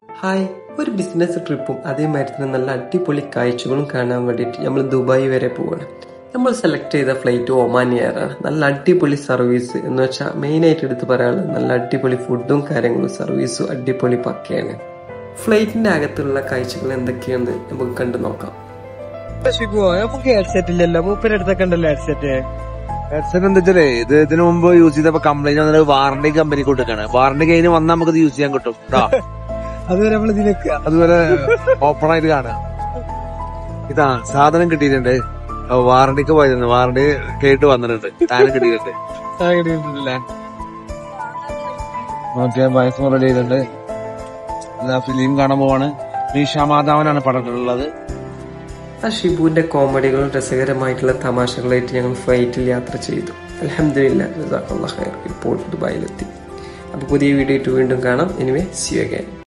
Hi ഒരു business ട്രിപ്പും അതേമാതിരി തന്നെ നല്ല അടിപൊളി കാഴ്ചകളും കാണാൻ വേണ്ടിയിട്ട് നമ്മൾ ദുബായ് വരെ പോവാണ് നമ്മൾ സെലക്ട് ചെയ്ത ഫ്ലൈറ്റ് ഒമാൻ എയറാണ് നല്ല അടിപൊളി സർവീസ് എന്ന് വെച്ചാൽ മെയിനായിട്ട് എടുത്ത് പറയാനുള്ളത് നല്ല അടിപൊളി ഫുഡും കാര്യങ്ങളും സർവീസും അടിപൊളി പക്കയാണ് ഫ്ലൈറ്റിന്റെ അകത്തുള്ള കാഴ്ചകൾ എന്തൊക്കെയാണെന്ന് നമുക്ക് കണ്ടു നോക്കാം ഷിബു നമുക്ക് ഹെഡ്സെറ്റ് ഇല്ലല്ലോ മൂപ്പര് അടുത്തൊക്കെ ഉണ്ടല്ലോ ഹെഡ്സെറ്റ് ഹെഡ്സെറ്റ് എന്താ വെച്ചാലേ ഇത് ഇതിനു മുമ്പ് യൂസ് ചെയ്തപ്പോ കംപ്ലൈന്റ് വന്നിട്ട് വാറണ്ടി കമ്പനി കൊടുക്കാണ് വാറണ്ടി കഴിഞ്ഞ് വന്നാൽ നമുക്ക് ഇത് യൂസ് ചെയ്യാൻ കിട്ടും ട്ടോ. അതുവരെ നമ്മൾ ഇതിലേക്ക് അതുപോലെ ഓപ്പൺ ആയിട്ട് കാണാം ഇതാ സാധനം കിട്ടിയിട്ടുണ്ട് വാറണ്ടിക്ക് പോയിരുന്നു വാറണ്ടി കേട്ട് വന്നിട്ടുണ്ട് സാധനം കിട്ടിയിട്ടുണ്ട് കിട്ടിയിട്ടില്ലേ ഓക്കെ വയസ്സ് റെഡി ചെയ്തിട്ടുണ്ട് ഫിലിം കാണാൻ പോവാണ് മീഷ മാധവനാണ് പടത്തിലുള്ളത് ആ ഷിബുവിന്റെ കോമഡികളും രസകരമായിട്ടുള്ള തമാശകളായിട്ട് ഞങ്ങൾ ഫ്ലൈറ്റിൽ യാത്ര ചെയ്തു അലഹമില്ല ഇപ്പോൾ ദുബായിലെത്തി അപ്പോൾ പുതിയ വീഡിയോ വീണ്ടും കാണാം എനിവേ സി അഗൈൻ